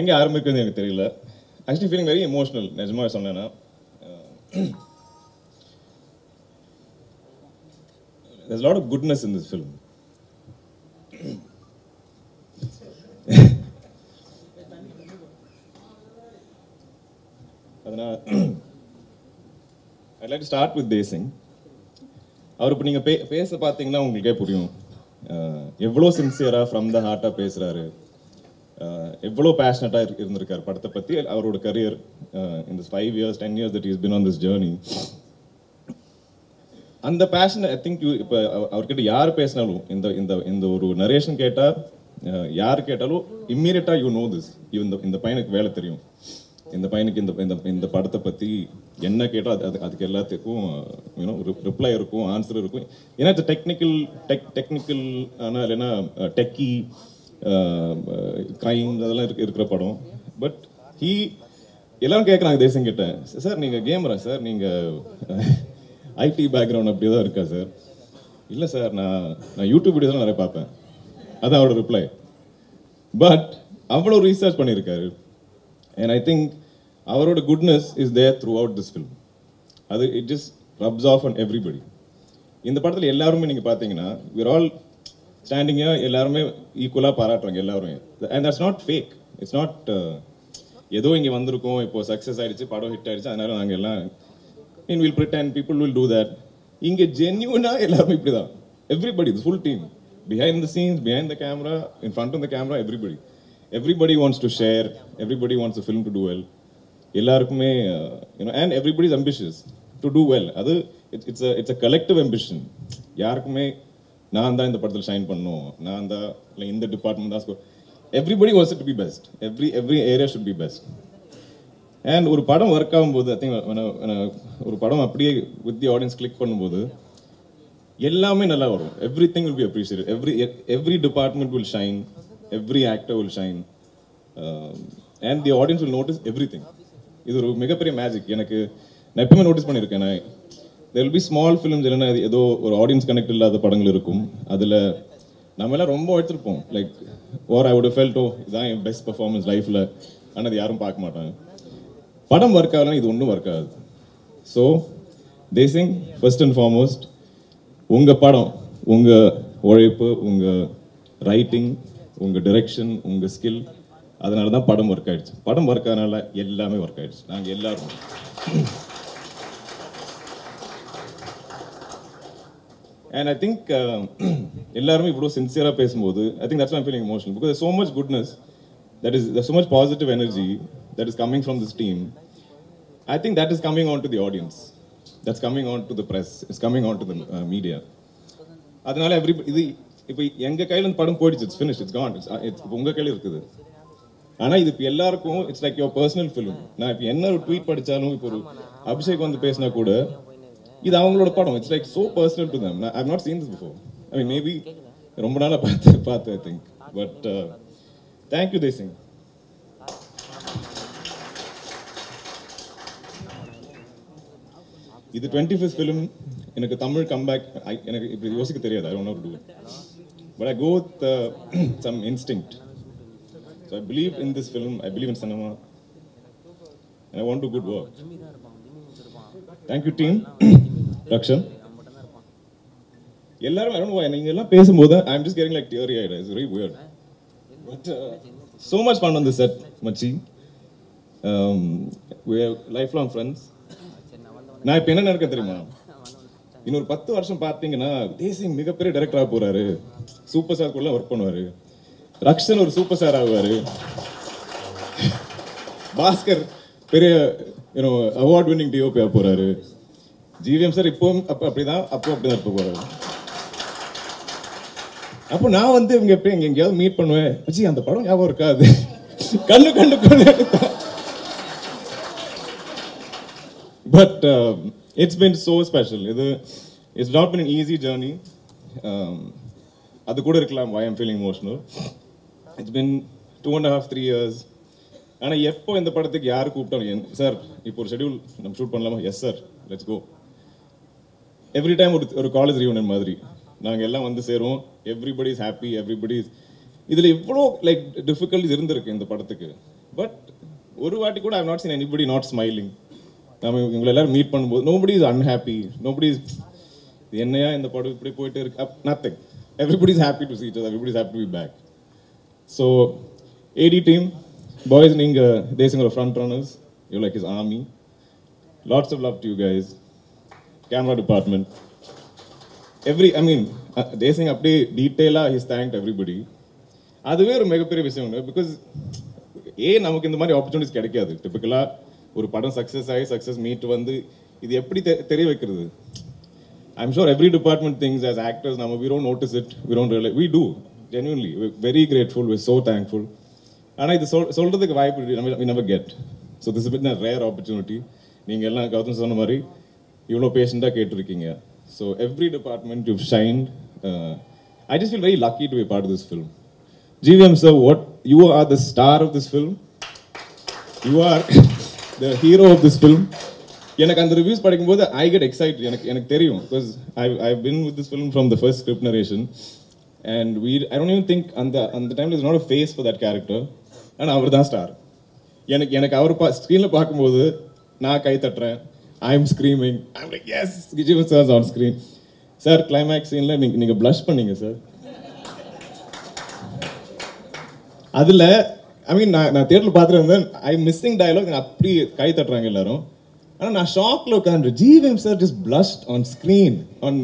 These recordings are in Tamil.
எங்கே ஆரம்பிக்கிறது எனக்கு தெரியல ஆக்சுவலி ஃபீலிங் வெரி எமோஷனல் நிஜமாக சொன்னேன்னா there's a lot of goodness in this film. அதனால் I'd like to start with Desingh அவர் இப்போ நீங்கள் பே பேச பார்த்தீங்கன்னா உங்களுக்கே புரியும் அஹ், எவ்வளோ சின்சியராக ஃப்ரம் த ஹார்ட்டாக பேசுகிறாரு எவ்வளோ பேஷனட்டாக இருந்திருக்கார் படத்தை பற்றி அவரோட கரியர் இந்த five years ten years that is been on this journey அந்த பேஷன் ஐ திங்க் யூ இப்போ அவர்கிட்ட யார் பேசினாலும் இந்த இந்த இந்த ஒரு நரேஷன் கேட்டால் யார் கேட்டாலும் இம்மீடியட்டாக யூ நோ திஸ் இந்த இந்த பையனுக்கு வேலை தெரியும் இந்த பையனுக்கு இந்த இந்த இந்த படத்தை பற்றி என்ன கேட்டால் அது அது அதுக்கு எல்லாத்துக்கும் யூனோ ரிப்ளை இருக்கும் ஆன்சர் இருக்கும் ஏன்னா இது டெக்னிக்கல் டெக் டெக்னிக்கல் ஆனால் இல்லைன்னா டெக்கி கிரைம் அதெல்லாம் இருக்கு இருக்கிற படம் பட் ஹீ எல்லாரும் கேட்குறாங்க தேசம் கிட்ட சார் நீங்கள் கேமரா சார் நீங்கள் ஐடி பேக்ரவுண்ட் அப்படி தான் இருக்கா சார் இல்லை சார் நான் நான் யூடியூப் வீடியோஸ் தான் நிறைய பார்ப்பேன் அதான் அவரோட ரிப்ளை பட் அவ்வளோ ரீசர்ச் பண்ணியிருக்காரு அண்ட் ஐ திங்க் அவரோட goodness is there throughout this film அது it just rubs off and everybody இந்த படத்தில் எல்லாருமே நீங்கள் பார்த்தீங்கன்னா விர் ஆல் ஸ்டாண்டிங்காக எல்லாருமே ஈக்குவலாக பாராட்டுறாங்க எல்லாருமே and that's not fake it's not ஏதோ இங்கே வந்திருக்கோம் இப்போ சக்ஸஸ் ஆயிடுச்சு படம் ஹிட் ஆயிடுச்சு அதனால நாங்கள் எல்லாம் in will Britain people will do that இங்கே ஜென்யூனாக எல்லாருமே இப்படி தான் everybody the full team behind the scenes behind the camera in front of the camera everybody everybody wants to share everybody wants film to do well எல்லாருக்குமே you know and everybody is ambitious to do well அது it's it's it's a collective ambition யாருக்குமே நான் தான் இந்த படத்தில் ஷைன் பண்ணணும் நான் தான் இல்லை இந்த டிபார்ட்மெண்ட் தான் everybody was to be best every every area should be best and ஒரு படம் ஒர்க் ஆகும்போது ஐ திங்க் ஒரு படம் அப்படியே வித் தி ஆடியன்ஸ் கிளிக் பண்ணும்போது எல்லாமே நல்லா வரும் everything will be appreciate every every department will shine every actor will shine and the audience will notice everything இது ஒரு மிகப்பெரிய மேஜிக் எனக்கு நான் எப்பவுமே நோட்டீஸ் பண்ணியிருக்கேன் நான் there will be small films இல்லைன்னா அது ஏதோ ஒரு ஆடியன்ஸ் கனெக்ட் இல்லாத படங்கள் இருக்கும் அதில் நம்ம எல்லாம் ரொம்ப எடுத்திருப்போம் like or I would felt oh இதான் என் பெஸ்ட் பர்ஃபார்மன்ஸ் லைஃப்பில் ஆனால் அது யாரும் பார்க்க மாட்டாங்க படம் ஒர்க் ஆகலாம் இது ஒன்றும் ஒர்க் ஆகாது so Desingh first and foremost உங்கள் படம் உங்கள் உழைப்பு உங்கள் ரைட்டிங் உங்கள் டிரெக்ஷன் உங்கள் ஸ்கில் அதனால தான் படம் ஒர்க் ஆயிடுச்சு படம் ஒர்க் ஆனனால எல்லாமே ஒர்க் ஆயிடுச்சு நாங்கள் எல்லாரும் அண்ட் ஐ திங்க் எல்லாருமே இவ்வளோ சின்சியராக பேசும்போது I think that's I'm feeling emotional because so much goodness that is there's so much positive energy that is coming from this team i think that is coming on to the audience that's coming on to the press it's coming on to the uh, media அதனால எவ்ரி இது இப்போ எங்க கையில இந்த படம் போயிடுச்சு it's finish it's gone it's it's உங்க கையில இருக்குது ஆனா இது இப்போ எல்லாருக்கும் it's like your personal film நான் இப்போ என்ன ஒரு ட்வீட் படிச்சாலும் இப்போ ஒரு அபிஷேக் வந்து பேசினா கூட இது அவங்களோட படம் it's like so personal to them I not seen this before I mean maybe ரொம்ப நாளா பார்த்து பார்த்து I think but thank you Desingh இது டுவெண்ட்டி ஃபிஃப்த் ஃபிலிம் எனக்கு தமிழ் கம்பேக் எனக்கு இப்படி யோசிக்க தெரியாது I won't do but I go with some instinct so I believe in this film I believe in cinema I want to good work thank you team Rakshan எல்லாரும் I don't know why, நீங்க எல்லாம் பேசும்போது I am just getting like teary eyed it's very weird but so much fun on the set மச்சி um, we are lifelong friends நான் இப்போ என்ன நினைக்க தெரியுமா இன்னொரு பத்து வருஷம் பார்த்தீங்கன்னா தேசிங் மிகப்பெரிய டைரக்டரா போறாரு சூப்பர் ஸ்டார் கூட ஒர்க் பண்ணுவாரு ரக்ஷன் ஒரு சூப்பர் ஸ்டார் ஆகுவாரு பாஸ்கர் பெரிய யூனோ அவார்ட் வின்னிங் டிஓபி ஆக போறாரு ஜிவிஎம் சார் இப்பவும் அப்ப அப்படிதான் அப்போ அப்படிதான் இருக்க போறாரு அப்போ நான் வந்து இவங்க எப்படி எங்க எங்கேயாவது மீட் பண்ணுவேன் அச்சி அந்த படம் ஞாபகம் இருக்காது கண்ணு கண்ணு கண்ணு but it's been so special இது it's not been easy journey அது கூட இருக்கலாம் why am feeling emotional it's been two and half three years ஆனால் எப்போ இந்த படத்துக்கு யார் கூப்பிட்டாலும் சார் இப்போ ஒரு ஷெட்யூல் நம்ம ஷூட் பண்ணலாமா yes sir let's go every time ஒரு ஒரு காலேஜ் ரியூனியன் மாதிரி நாங்கள் எல்லாம் வந்து சேருவோம் everybody is happy everybody is இதில் எவ்வளோ லைக் டிஃபிகல்ட்டிஸ் இருந்திருக்கு இந்த படத்துக்கு பட் ஒரு வாட்டி கூட I not seen anybody not smiling நம்ம இவங்களை எல்லாரும் மீட் பண்ணும்போது nobody is unhappy nobody is என்னையா இந்த படம் இப்படி போயிட்டு இருக்கு nothing everybody is happy to see each other everybody is happy to be back so AD team boys நீங்கள் தேசங்களோட front runners you like is army lots of love to you guys camera department every I mean Desingh அப்படியே டீட்டெயிலாக ஹிஸ் தேங்க் எவ்ரிபடி அதுவே ஒரு மிகப்பெரிய விஷயம் பிகாஸ் ஏன் நமக்கு இந்த மாதிரி ஆப்பர்ச்சுனிட்டிஸ் கிடைக்காது டிப்பிக்கலாக ஒரு படம் சக்ஸஸ் ஆகி சக்ஸஸ் மீட் வந்து இது எப்படி தெ- தெரிய வைக்கிறது I'm sure every department things as actors நம்ம we don't notice it we don't realise we do genuinely very grateful we so thankful ஆனால் இது சொல் சொல்றதுக்கு வாய்ப்பு நம்ம we never get so this been rare opportunity நீங்கள் எல்லாம் கௌதம் சொன்ன மாதிரி இவ்வளோ பேஷண்ட்டாக கேட்டிருக்கீங்க so every department you shine I just feel very lucky to be part this film GVM sir what you are the star of this film you are the hero of this film எனக்கு அந்த ரிவ்யூஸ் படிக்கும்போது ஐ கெட் எக்ஸைட் எனக்கு எனக்கு தெரியும் because I I been with this film from the first script narration and we I don't even think அந்த அந்த டைம்ல is not a face for that character ஆனால் அவர் தான் ஸ்டார் எனக்கு எனக்கு அவர் பா ஸ்க்ரீனில் பார்க்கும்போது நான் கை தட்டுறேன் I am screaming I like yes Vijay sir on screen sir climax சீனில் நீங்கள் நீங்கள் ப்ளஷ் பண்ணீங்க சார் அதுல ஐ மீன் நான் நான் தியேட்டர்ல பார்த்துட்டு இருந்தேன் ஐ மிஸ்ஸிங் டயலாக் அப்படி கை தட்டுறாங்க எல்லாரும் ஆனா நான் ஷாக்ல உட்காந்து GVM sir just blushed on screen on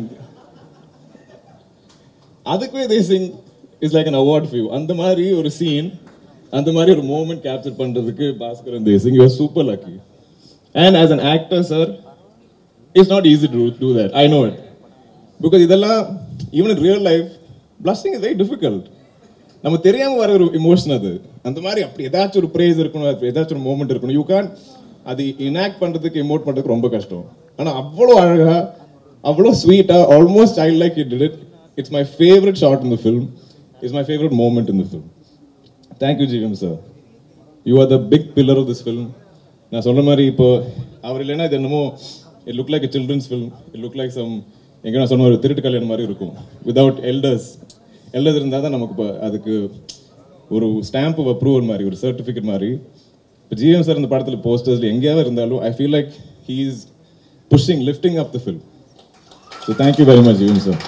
அதுக்குவே Desingh is like an award few அந்த மாதிரி ஒரு சீன் அந்த மாதிரி ஒரு மூமெண்ட் கேப்சர் பண்றதுக்கு Bhaskaran Desingh you super lucky and as an actor sir it's not easy to do that I know it because இதெல்லாம் even in real life blushing is very difficult நம்ம தெரியாம வர ஒரு இமோஷன் அது அந்த மாதிரி அப்படி ஏதாச்சும் ஒரு பிரேஸ் இருக்கணும் அது ஏதாச்சும் ஒரு மூமெண்ட் இருக்கணும் யூ கேன் அது இனாக்ட் பண்றதுக்கு இமோட் பண்றதுக்கு ரொம்ப கஷ்டம் ஆனா அவ்வளோ அழகா அவ்வளோ ஸ்வீட்டா almost I like it did it's my favourite shot in the film it's my favourite moment in the film thank you GVM sir you are the big pillar of this film நான் சொன்ன மாதிரி இப்போ அவர் இல்லைன்னா இது என்னமோ it look like children's film it look like some எங்க நான் சொன்ன ஒரு திருட்டு கல்யாணம் மாதிரி இருக்கும் விதவுட் எல்டர்ஸ் எல்டர்ஸ் இருந்தால் தான் நமக்கு இப்போ அதுக்கு ஒரு ஸ்டாம்ப் அப்ரூவல் மாதிரி ஒரு சர்டிஃபிகேட் மாதிரி இப்போ ஜிஎம் சார் இந்த படத்தில் போஸ்டர்ஸில் எங்கேயாவது இருந்தாலும் I feel like he is pushing lifting up the film so thank you very much GM sir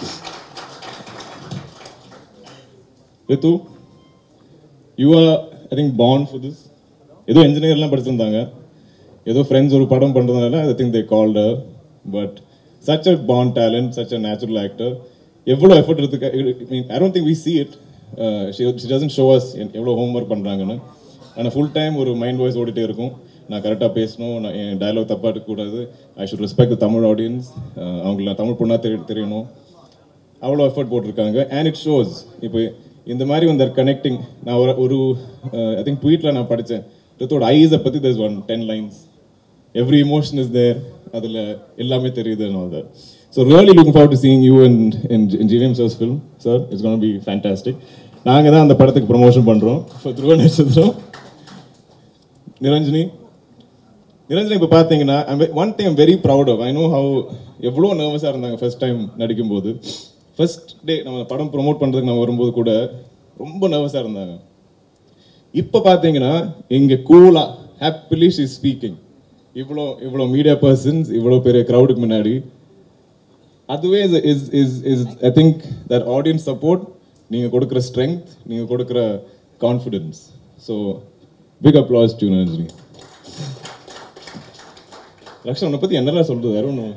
Ritu you are I think பாண்ட் ஃபார் திஸ் ஏதோ இன்ஜினியர்லாம் படிச்சிருந்தாங்க ஏதோ ஃப்ரெண்ட்ஸ் ஒரு படம் பண்ணுறதுனால I think they called but such a பாண்ட் talent such a natural actor எவ்வளோ எஃபர்ட் எடுத்து I don't think we see it she doesn't show us எவ்வளோ ஹோம்ஒர்க் பண்ணுறாங்கன்னு ஆனால் ஃபுல் டைம் ஒரு மைண்ட் வாய்ஸ் ஓடிட்டே இருக்கும் நான் கரெக்டாக பேசணும் நான் என் டயலாக் தப்பாக இருக்கக்கூடாது I should respect the Tamil audience அவங்கள தமிழ் பொண்ணாக தெரிய தெரியணும் அவ்வளோ எஃபர்ட் போட்டிருக்காங்க அண்ட் இட் ஷோஸ் இப்போ இந்த மாதிரி வந்து கனெக்டிங் நான் ஒரு ஒரு ஐ திங்க் ட்வீட்டில் நான் படித்தேன் ரித்தோட ஐஸை பற்றி there's one ten lines every emotion is there அதில் எல்லாமே தெரியுது அது so really looking forward to seeing you in in GVM sir's film sir it's gonna be fantastic நாங்கள் தான் அந்த படத்துக்கு ப்ரொமோஷன் பண்ணுறோம் இப்போ துருவ நட்சத்திரம் நிரஞ்சனி நிரஞ்சனி இப்போ பார்த்தீங்கன்னா one time very proud of I know how எவ்வளோ நர்வஸாக இருந்தாங்க ஃபர்ஸ்ட் டைம் நடிக்கும்போது ஃபர்ஸ்ட் டே நம்ம படம் ப்ரோமோட் பண்ணுறதுக்கு நம்ம வரும்போது கூட ரொம்ப நர்வஸாக இருந்தாங்க இப்போ பார்த்தீங்கன்னா இங்கே கூலாக ஹாப்பிலி ஷி ஸ்பீக்கிங் இவ்வளோ இவ்வளோ மீடியா பர்சன்ஸ் இவ்வளோ பெரிய க்ரௌடுக்கு முன்னாடி அதுவே is is is I think that audience support நீங்கள் கொடுக்குற ஸ்ட்ரென்த் நீங்கள் கொடுக்குற confidence so big applause to Niranjani Lakshan உன்னை பற்றி என்னெல்லாம் சொல்றது வேற ஒன்றும்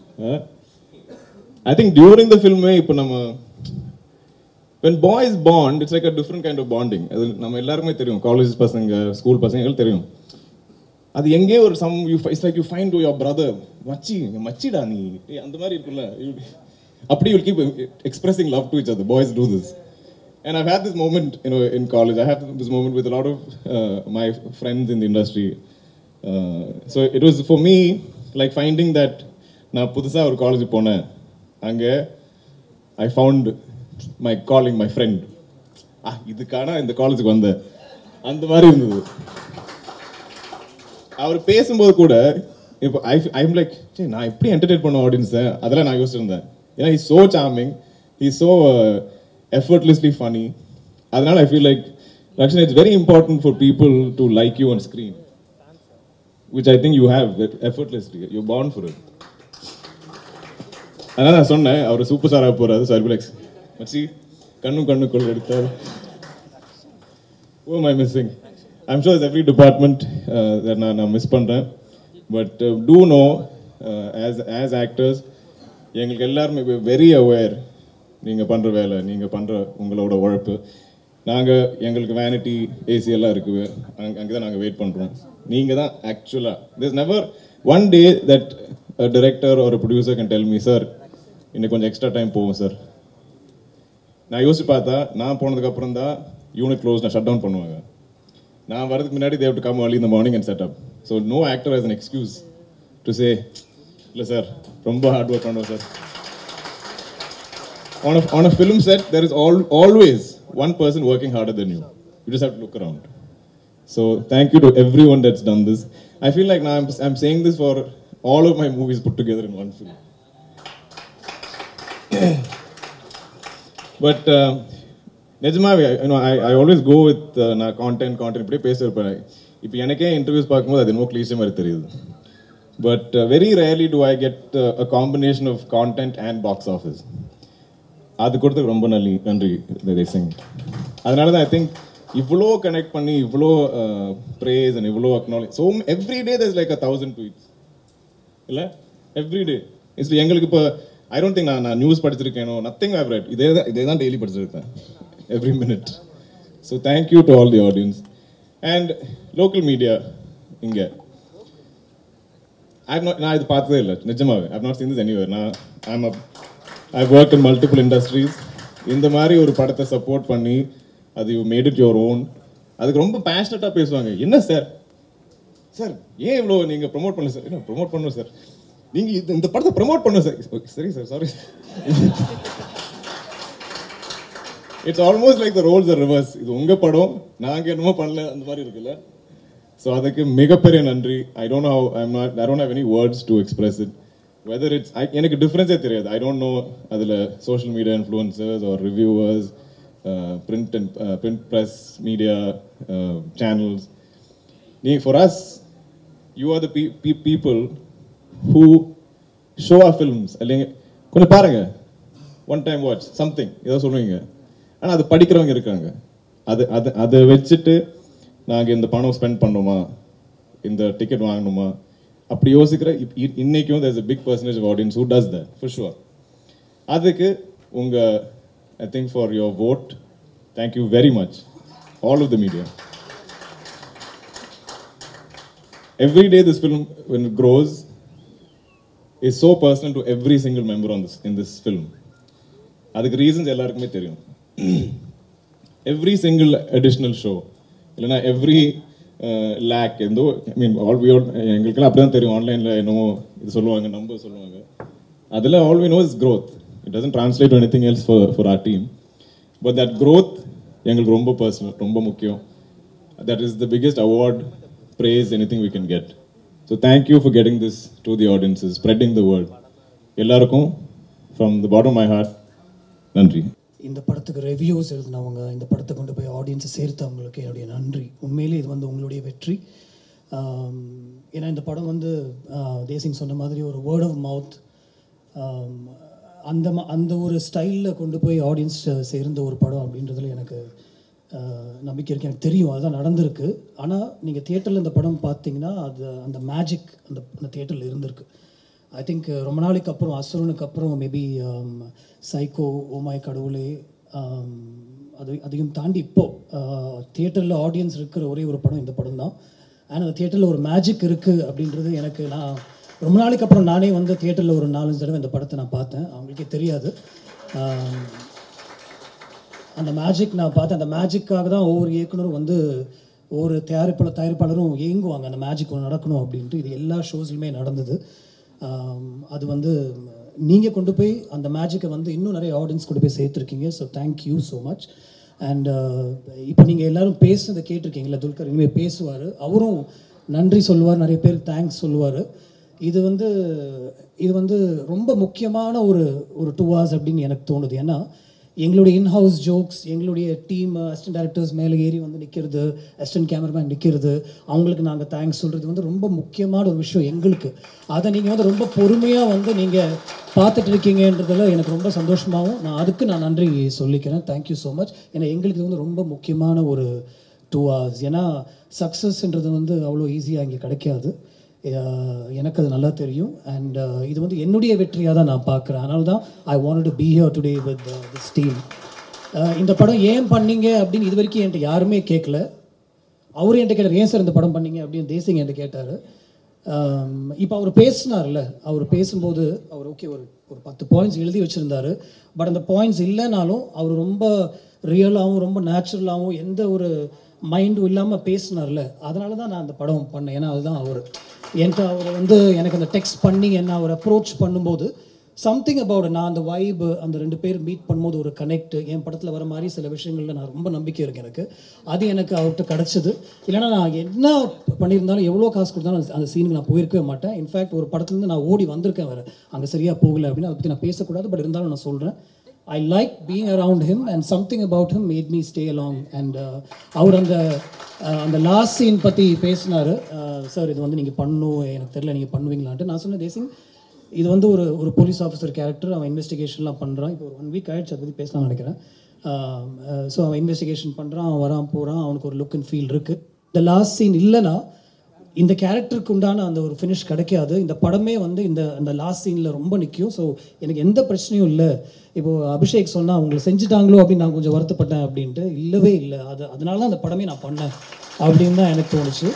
ஐ திங்க் டியூரிங் த ஃபில்மே இப்போ நம்ம when boys bond it's like a different kind of bonding அது நம்ம எல்லாருக்குமே தெரியும் காலேஜ் பசங்க ஸ்கூல் பசங்க தெரியும் அது எங்கேயோ ஒரு some you it's like you find to your brother மச்சி இங்க மச்சிடா நீ ஏய், அந்த மாதிரி இருக்குல்ல You- அப்படி you keep expressing love to each other boys do this And I've had this moment, you know, in college. I have this moment with a lot of uh, my friends in the industry. Uh, so it was for me like finding that நான் புதுசா ஒரு காலேஜ் போனேன் அங்க I found my calling my friend ஆ இதுக்கான இந்த காலேஜுக்கு வந்தேன் அந்த மாதிரி இருந்தது அவர் பேசும்போது கூட இப்போ ஐ ஐம் லைக் சரி நான் எப்படி என்டர்டெயின் பண்ண ஆடியன்ஸை அதெல்லாம் நான் யோசிச்சிருந்தேன் ஏன்னா he so charming he so effortlessly funny அதனால I feel like Rakshan, it's very important for people to like you on screen, which I think you have effortlessly. You're born for it. அதான் நான் சொன்னேன் அவர் சூப்பர் ஸ்டாராக போறாரு சர்பிலெக்ஸ் மச்சி கண்ணும் கண்ணுக்குள் எடுத்தார் oh my missing I'm sure every department நான் நான் மிஸ் பண்ணுறேன் but do know as as actors எங்களுக்கு எல்லாருமே வெரி அவேர் நீங்கள் பண்ணுற வேலை நீங்கள் பண்ணுற உங்களோட உழைப்பு நாங்கள் எங்களுக்கு வேனிட்டி ஏசி எல்லாம் இருக்குது அங்கே அங்கே தான் நாங்கள் வெயிட் பண்ணுறோம் நீங்கள் தான் ஆக்சுவலாக this never one day that director ஒரு producer can tell me sir இன்னும் கொஞ்சம் எக்ஸ்ட்ரா டைம் போகும் சார் நான் யோசிச்சு பார்த்தா நான் போனதுக்கு அப்புறம் தான் யூனிட் க்ளோஸ் நான் ஷட் டவுன் பண்ணுவாங்க நான் வரதுக்கு முன்னாடி have to come early in the morning and set up so no actor as an excuse to say இல்லை சார் ரொம்ப ஹார்ட் ஒர்க் பண்ணுவோம் sir on a, on a film set, there is al- always one person working harder than you. You just have to look around. So thank you to everyone that's done this. I feel like now I'm, I'm saying this for all of my movies put together in one film. but uh, நிஜமாவே you know I I always go with நான் கான்டென்ட் கான்டென்ட் இப்படியே பேசியிருப்பேன் இப்போ எனக்கே இன்டர்வியூஸ் பார்க்கும்போது அது என்னமோ கிளீஷே மாதிரி தெரியுது but very rarely do I get a combination of content and box office அது கொடுத்ததுக்கு ரொம்ப நன்றி நன்றி தேசிங் அதனால தான் ஐ திங்க் இவ்வளோ கனெக்ட் பண்ணி இவ்வளோ ப்ரேஸ் அண்ட் இவ்வளோ acknowledge so every day thus like a thousand tweets இல்லை எவ்ரி டே இட்ஸ் எங்களுக்கு இப்போ ஐ டோன்ட் திங்க் நான் நான் நியூஸ் படிச்சிருக்கேனோ நத்திங் ஐவ் ரைட் இதே தான் இதே தான் டெய்லி படிச்சிருக்கேன் every minute so thank you to all the audience and local media இங்கே I've not, நான் இது பார்த்ததே இல்லை நிஜமாவே I've not seen this anywhere நான் I'm a I've worked in multiple industries இந்த மாதிரி ஒரு படத்தை சப்போர்ட் பண்ணி அது you made it your own அதுக்கு ரொம்ப பேஷனட்டாக பேசுவாங்க என்ன சார் சார் ஏன் இவ்வளோ நீங்கள் ப்ரோமோட் பண்ணல சார் என்ன ப்ரோமோட் பண்ணணும் சார் நீங்கள் இது இந்த படத்தை ப்ரோமோட் பண்ணணும் சார் Okay, சரி sir sorry it's almost like the roles are reverse இது உங்கள் படம் நாங்கள் என்னமோ பண்ணல அந்த மாதிரி இருக்குல்ல ஸோ அதுக்கு மிகப்பெரிய நன்றி I don't have I'm not I don't have any words to express it whether it's எனக்கு டிஃப்ரென்ஸே தெரியாது ஐ டோன்ட் நோ அதில் social media influencers or reviewers print and print press media channels நீ for us you are the people who show our films இல்லைங்க கொஞ்சம் பாருங்க ஒன் டைம் வாட்ச் சம்திங் ஏதோ சொல்லுவீங்க ஆனால் அது படிக்கிறவங்க இருக்காங்க அது அது அதை வச்சுட்டு நாங்கள் இந்த பணம் ஸ்பெண்ட் பண்ணணுமா இந்த டிக்கெட் வாங்கணுமா அப்படி யோசிக்கிற இப்- இ- இன்னைக்கும் there's a big percentage of audience who does that for sure அதுக்கு உங்கள் I think for your vote thank you very much all of the media every day this film when it grows is so personal to every single member on this in this film அதுக்கு ரீசன்ஸ் எல்லாருக்குமே தெரியும் எவ்ரி சிங்கிள் அடிஷ்னல் ஷோ இல்லைன்னா எவ்ரி லேக் எந்தோ ஐ மீன் ஆல் வி எங்களுக்கெல்லாம் அப்படி தான் தெரியும் ஆன்லைனில் என்னமோ இது சொல்லுவாங்க நம்பர் சொல்லுவாங்க அதில் all we know is growth it doesn't translate anything else for for our team but that growth எங்களுக்கு ரொம்ப பர்சனல் ரொம்ப முக்கியம் that is the biggest award, praise, anything we can get. So thank you for getting this to the audiences, spreading the word. எல்லாருக்கும் from the bottom of my heart, நன்றி இந்த படத்துக்கு ரிவ்யூஸ் எழுதினவங்க இந்த படத்தை கொண்டு போய் ஆடியன்ஸை சேர்த்தவங்களுக்கு என்னுடைய நன்றி உண்மையிலே இது வந்து உங்களுடைய வெற்றி ஆம், ஏன்னா இந்த படம் வந்து ஆ, தேசிங் சொன்ன மாதிரி ஒரு வேர்ட் ஆஃப் மவுத் அந்த ம- அந்த ஒரு ஸ்டைலில் கொண்டு போய் ஆடியன்ஸ் சேர்ந்த ஒரு படம் அப்படின்றதுல எனக்கு ஆ, நம்பிக்கை இருக்கு எனக்கு தெரியும் அதுதான் நடந்திருக்கு ஆனால் நீங்கள் தியேட்டரில் இந்த படம் பார்த்தீங்கன்னா அது அந்த மேஜிக் அந்த அந்த தியேட்டரில் இருந்திருக்கு ஐ திங்க் ரொம்ப நாளைக்கு அப்புறம் அசுரனுக்கு அப்புறம் மேபி சைக்கோ ஓமாய் கடவுளே um, அது அதையும் தாண்டி இப்போ தியேட்டரில் ஆடியன்ஸ் இருக்கிற ஒரே ஒரு படம் இந்த படம் தான் ஆனால் அந்த தியேட்டரில் ஒரு மேஜிக் இருக்குது அப்படின்றது எனக்கு நான் ரொம்ப நாளைக்கு அப்புறம் நானே வந்து தியேட்டரில் ஒரு நாலஞ்சு தடவை இந்த படத்தை நான் பார்த்தேன் அவங்களுக்கே தெரியாது Um, அந்த மேஜிக் நான் பார்த்தேன் அந்த மேஜிக்காக தான் ஒவ்வொரு இயக்குனரும் வந்து ஒவ்வொரு தயாரிப்பாளர் தயாரிப்பாளரும் ஏங்குவாங்க அந்த மேஜிக் ஒன்று நடக்கணும் அப்படின்ட்டு இது எல்லா ஷோஸ்லையுமே நடந்தது ஆம், அது வந்து நீங்கள் கொண்டு போய் அந்த மேஜிக்கை வந்து இன்னும் நிறைய ஆடியன்ஸ் கொண்டு போய் சேர்த்துருக்கீங்க so thank you so much and இப்போ நீங்கள் எல்லாரும் பேசுனதை கேட்டிருக்கீங்களா துல்கர் இனிமேல் பேசுவார் அவரும் நன்றி சொல்லுவார் நிறைய பேருக்கு தேங்க்ஸ் சொல்லுவார் இது வந்து இது வந்து ரொம்ப முக்கியமான ஒரு ஒரு டூ ஹவர்ஸ் அப்படின்னு எனக்கு தோணுது ஏன்னா எங்களுடைய இன்ஹவுஸ் ஜோக்ஸ் எங்களுடைய டீம் அசிஸ்டன்ட் டேரக்டர்ஸ் மேலே ஏறி வந்து நிற்கிறது அசிஸ்டன்ட் கேமராமேன் நிற்கிறது அவங்களுக்கு நாங்கள் தேங்க்ஸ் சொல்கிறது வந்து ரொம்ப முக்கியமான ஒரு விஷயம் எங்களுக்கு அதை நீங்கள் வந்து ரொம்ப பொறுமையாக வந்து நீங்கள் பார்த்துட்டு இருக்கீங்கன்றதுல எனக்கு ரொம்ப சந்தோஷமாகவும் நான் அதுக்கு நான் நன்றி சொல்லிக்கிறேன் தேங்க்யூ ஸோ மச் ஏன்னா எங்களுக்கு இது வந்து ரொம்ப முக்கியமான ஒரு டூ ஹவர்ஸ் ஏன்னா சக்ஸஸ்ன்றது வந்து அவ்வளோ ஈஸியாக இங்கே கிடைக்காது அஹ் எனக்கு அது நல்லா தெரியும் அண்ட் இது வந்து என்னுடைய வெற்றியாக தான் நான் பார்க்குறேன் அதனால தான் I want to be here today with this team இந்த படம் ஏன் பண்ணீங்க அப்படின்னு இது வரைக்கும் என்கிட்ட யாருமே கேட்கல அவர் என்கிட்ட கேட்டார் ஏன் சார் இந்த படம் பண்ணீங்க அப்படின்னு தேசிங் என்கிட்ட கேட்டார் இப்போ அவர் பேசினார்ல அவர் பேசும்போது அவர் ஓகே ஒரு ஒரு பத்து பாயிண்ட்ஸ் எழுதி வச்சுருந்தாரு பட் அந்த பாயிண்ட்ஸ் இல்லைனாலும் அவர் ரொம்ப ரியலாகவும் ரொம்ப நேச்சுரலாகவும் எந்த ஒரு மைண்டும் இல்லாமல் பேசினார்ல அதனால தான் நான் அந்த படம் பண்ணேன் ஏன்னா அதுதான் அவர் என்கிட்ட அவர் வந்து எனக்கு அந்த டெக்ஸ்ட் பண்ணி என்ன அவர் அப்ரோச் பண்ணும்போது சம்திங் அபவுட் நான் அந்த வைப் அந்த ரெண்டு பேர் மீட் பண்ணும்போது ஒரு கனெக்ட் என் படத்தில் வர மாதிரி சில விஷயங்களில் நான் ரொம்ப நம்பிக்கை இருக்கு எனக்கு அது எனக்கு அவர்கிட்ட கிடச்சிது இல்லைன்னா நான் என்ன பண்ணியிருந்தாலும் எவ்வளோ காசு கொடுத்தாலும் அந்த- அந்த சீனுக்கு நான் போயிருக்கவே மாட்டேன் இன்ஃபேக்ட் ஒரு படத்துலேருந்து நான் ஓடி வந்திருக்கேன் வேறு அங்கே சரியாக போகல அப்படின்னு அதை பற்றி நான் பேசக்கூடாது பட் இருந்தாலும் நான் சொல்கிறேன் I like being around him and something about him made me stay along and அவர் அந்த அஹ், அந்த லாஸ்ட் சீன் பற்றி பேசினார் சார் இது வந்து நீங்கள் பண்ணணும் எனக்கு தெரியல நீங்கள் பண்ணுவீங்களான்ட்டு நான் சொன்ன தேசிங் இது வந்து ஒரு ஒரு போலீஸ் ஆஃபீஸர் கேரக்டர் அவன் இன்வெஸ்டிகேஷன்லாம் பண்ணுறான் இப்போ ஒரு ஒன் வீக் ஆயிடுச்சு அதை பற்றி பேசலாம்னு நினைக்கிறேன் ஸோ அவன் இன்வெஸ்டிகேஷன் பண்ணுறான் அவன் வரான் போகிறான் அவனுக்கு ஒரு லுக் அண்ட் ஃபீல் இருக்குது இந்த லாஸ்ட் சீன் இல்லைன்னா இந்த கேரக்டருக்கு உண்டான அந்த ஒரு ஃபினிஷ் கிடைக்காது இந்த படமே வந்து இந்த அந்த லாஸ்ட் சீனில் ரொம்ப நிற்கும் ஸோ எனக்கு எந்த பிரச்சனையும் இல்லை இப்போ அபிஷேக் சொன்னா அவங்களை செஞ்சுட்டாங்களோ அப்படின்னு நான் கொஞ்சம் வருத்தப்பட்டேன் அப்படின்ட்டு இல்லவே இல்லை அது அதனால தான் அந்த படமே நான் பண்ணேன் அப்படின்னு தான் எனக்கு தோணுச்சு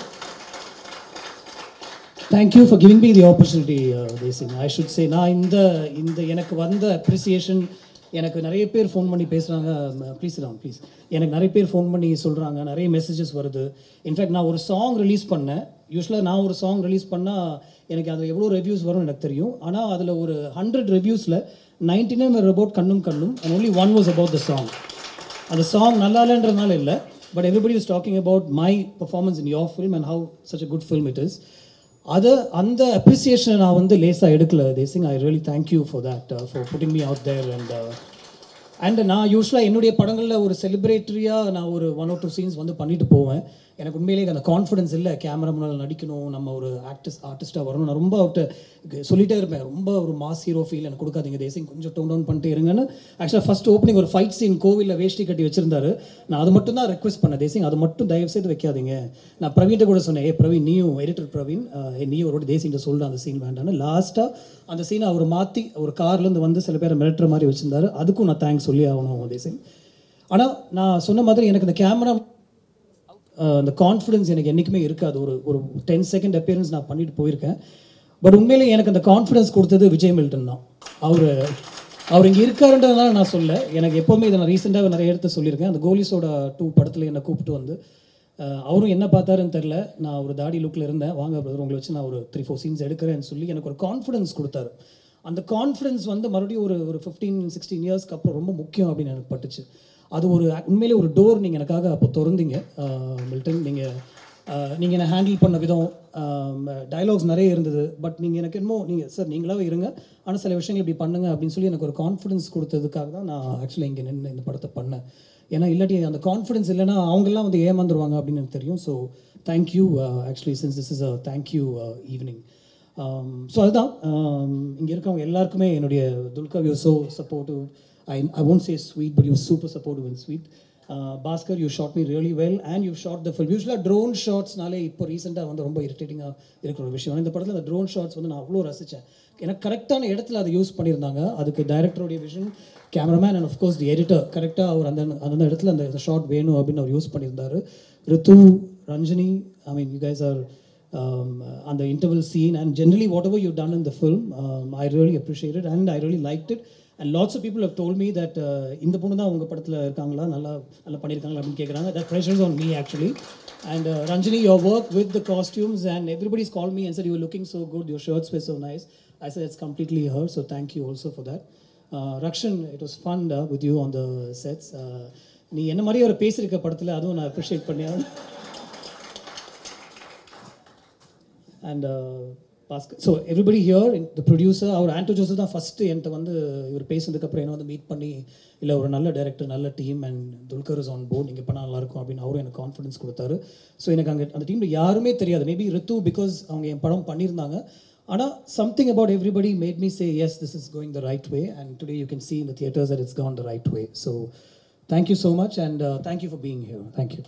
thank you for giving me the opportunity Desingh I should say நான் இந்த இந்த எனக்கு வந்த அப்ரிசியேஷன் எனக்கு நிறைய பேர் ஃபோன் பண்ணி பேசுகிறாங்க ப்ளீஸ் ராம் ப்ளீஸ் எனக்கு நிறைய பேர் ஃபோன் பண்ணி சொல்கிறாங்க நிறைய மெசேஜஸ் வருது இன்ஃபேக்ட் நான் ஒரு சாங் ரிலீஸ் பண்ணேன் யூஸ்வலாக நான் ஒரு சாங் ரிலீஸ் பண்ணால் எனக்கு அதில் எவ்வளோ ரிவ்யூஸ் வரும்னு எனக்கு தெரியும் ஆனால் அதில் ஒரு ஹண்ட்ரட் ரிவ்யூஸில் ninety nine about Kannum Kannum and only one was about the song அந்த சாங் நல்லா இல்லைன்றதுனால இல்லை but everybody is talking about my performance in your film and how such a good film it is அதை அந்த அப்ரிசியேஷனை நான் வந்து லேசாக எடுக்கல Desingh I really thank you for that for putting me out there and and நான் யூஸ்வலாக என்னுடைய படங்களில் ஒரு செலிப்ரேட்டரியாக நான் ஒரு ஒன் ஆர் டூ சீன்ஸ் வந்து பண்ணிட்டு போவேன் எனக்கு உண்மையிலேயே அந்த கான்ஃபிடன்ஸ் இல்லை கேமரா முன்னால் நடிக்கணும் நம்ம ஒரு ஆக்டிஸ்ட் ஆர்டிஸ்ட்டாக வரணும் நான் ரொம்ப அவர்கிட்ட சொல்லிட்டே இருப்பேன் ரொம்ப ஒரு மாஸ் ஹீரோ ஃபீல் எனக்கு கொடுக்காதீங்க தேசிங் கொஞ்சம் டோன் டவுன் பண்ணிட்டு இருங்கன்னு ஆக்சுவலாக ஃபர்ஸ்ட் ஓப்பனிங் ஒரு ஃபைட் சீன் கோவிலில் வேஷ்டி கட்டி வச்சிருந்தாரு நான் அது மட்டும் தான் ரெக்வஸ்ட் பண்ணேன் தேசிங் அது மட்டும் தயவு செய்து வைக்காதீங்க நான் பிரவீன்ட்ட கூட சொன்னேன் ஏ பிரவீன் நீயும் எடிட்டர் பிரவீன் அஹ், ஏ, நீயும் ஒரு தேசிங்கிட்ட சொல்லிட்டு அந்த சீன் வேண்டாம்னு லாஸ்ட்டாக அந்த சீனை அவர் மாற்றி ஒரு கார்லேருந்து வந்து சில பேரை மிரட்டுற மாதிரி வச்சிருந்தாரு அதுக்கும் நான் தேங்க்ஸ் சொல்லி ஆகணும் தேசிங் ஆனால் நான் சொன்ன மாதிரி எனக்கு இந்த கேமரா அந்த கான்ஃபிடன்ஸ் எனக்கு என்றைக்குமே இருக்காது ஒரு ஒரு டென் செகண்ட் அப்பியரன்ஸ் நான் பண்ணிட்டு போயிருக்கேன் பட் உண்மையிலே எனக்கு அந்த கான்ஃபிடன்ஸ் கொடுத்தது விஜய் மில்டன் தான் அவர் அவர் இங்கே இருக்காருன்றதுனால நான் சொல்ல எனக்கு எப்போவுமே இதை நான் ரீசெண்டாக நிறைய இடத்த சொல்லியிருக்கேன் அந்த கோலிஸோட டூ படத்தில் என்னை கூப்பிட்டு வந்து அஹ், அவரும் என்ன பார்த்தாருன்னு தெரில நான் ஒரு தாடி லுக்கில் இருந்தேன் வாங்க பிரதர் உங்களை வச்சு நான் ஒரு த்ரீ ஃபோர் சீன்ஸ் எடுக்கிறேன்னு சொல்லி எனக்கு ஒரு கான்ஃபிடன்ஸ் கொடுத்தாரு அந்த கான்ஃபிடன்ஸ் வந்து மறுபடியும் ஒரு ஒரு ஃபிஃப்டீன் சிக்ஸ்டீன் இயர்ஸ்க்கு அப்புறம் ரொம்ப முக்கியம் அப்படின்னு எனக்கு பட்டுச்சு அது ஒரு உண்மையிலே ஒரு டோர் நீங்கள் எனக்காக அப்போ திறந்தீங்க அஹ், மில்டன் நீங்கள் நீங்கள் என்னை ஹேண்டில் பண்ண விதம் டயலாக்ஸ் நிறைய இருந்தது பட் நீங்கள் எனக்கு என்னமோ நீங்கள் சார் நீங்களாவே இருங்க ஆனால் சில விஷயங்கள் இப்படி பண்ணுங்க அப்படின்னு சொல்லி எனக்கு ஒரு கான்ஃபிடன்ஸ் கொடுத்ததுக்காக தான் நான் ஆக்சுவலாக இங்கே நின்று இந்த படத்தை பண்ணேன் ஏன்னா இல்லாட்டி அந்த கான்ஃபிடன்ஸ் இல்லைன்னா அவங்கெல்லாம் வந்து ஏமாந்துருவாங்க அப்படின்னு எனக்கு தெரியும் so thank you actually since this is a thank you evening so அதுதான் இங்கே இருக்கவங்க எல்லாருக்குமே என்னுடைய Dulquer you so supportive I I won't say sweet but you super supportive and sweet Bhaskar you shot me really well and you shot the film யூஸ்வலாக ட்ரோன் ஷாட்ஸ்னாலே இப்போ ரீசெண்டாக வந்து ரொம்ப இரிட்டேட்டிங்காக இருக்கிற ஒரு விஷயம் இந்த படத்தில் அந்த ட்ரோன் ஷாட்ஸ் வந்து நான் அவ்வளோ ரசித்தேன் எனக்கு கரெக்டான இடத்துல அதை யூஸ் பண்ணியிருந்தாங்க அதுக்கு டைரக்டருடைய vision cameraman and of course the editor கரெக்டாக அவர் அந்த அந்த இடத்துல அந்த ஷாட் வேணும் அப்படின்னு அவர் யூஸ் பண்ணியிருந்தாரு Rithu Ranjani I mean you guys are um, on the interval scene and generally whatever you've done in the film um, i really appreciate it and i really liked it and lots of people have told me that uh, இந்த பொண்ணு தான் உங்கள் படத்தில் இருக்காங்களா நல்லா நல்லா பண்ணியிருக்காங்களா அப்படின்னு கேட்குறாங்க that pressure is on me actually and uh, Ranjini your work with the costumes and everybody's called me and said you were looking so good your shirts were so nice I said it's completely her so thank you also for that uh, Rakshan it was fun uh, with you on the sets uh, நீ என்ன மாதிரி ஒரு பேசியிருக்க படத்தில் அதுவும் நான் அப்ரிஷியேட் பண்ணியா and Bhaskar so everybody here the producer அவர் ஆண்டோ ஜோசப் தான் ஃபஸ்ட்டு என்கிட்ட வந்து இவர் பேசுனதுக்கப்புறம் என்ன வந்து மீட் பண்ணி இல்லை ஒரு நல்ல டைரக்டர் நல்ல team and Dulquer is on board நீங்கள் பண்ணால் நல்லாயிருக்கும் அப்படின்னு அவரும் எனக்கு கான்ஃபிடன்ஸ் கொடுத்தாரு ஸோ எனக்கு அங்கே அந்த டீமில் யாருமே தெரியாது மேபி ரித்து பிகாஸ் அவங்க என் படம் பண்ணியிருந்தாங்க ஆனால் something about everybody made me say yes this is going the right way and today you can see in the theatres that it's gone the right way so thank you so much and thank you for being here thank you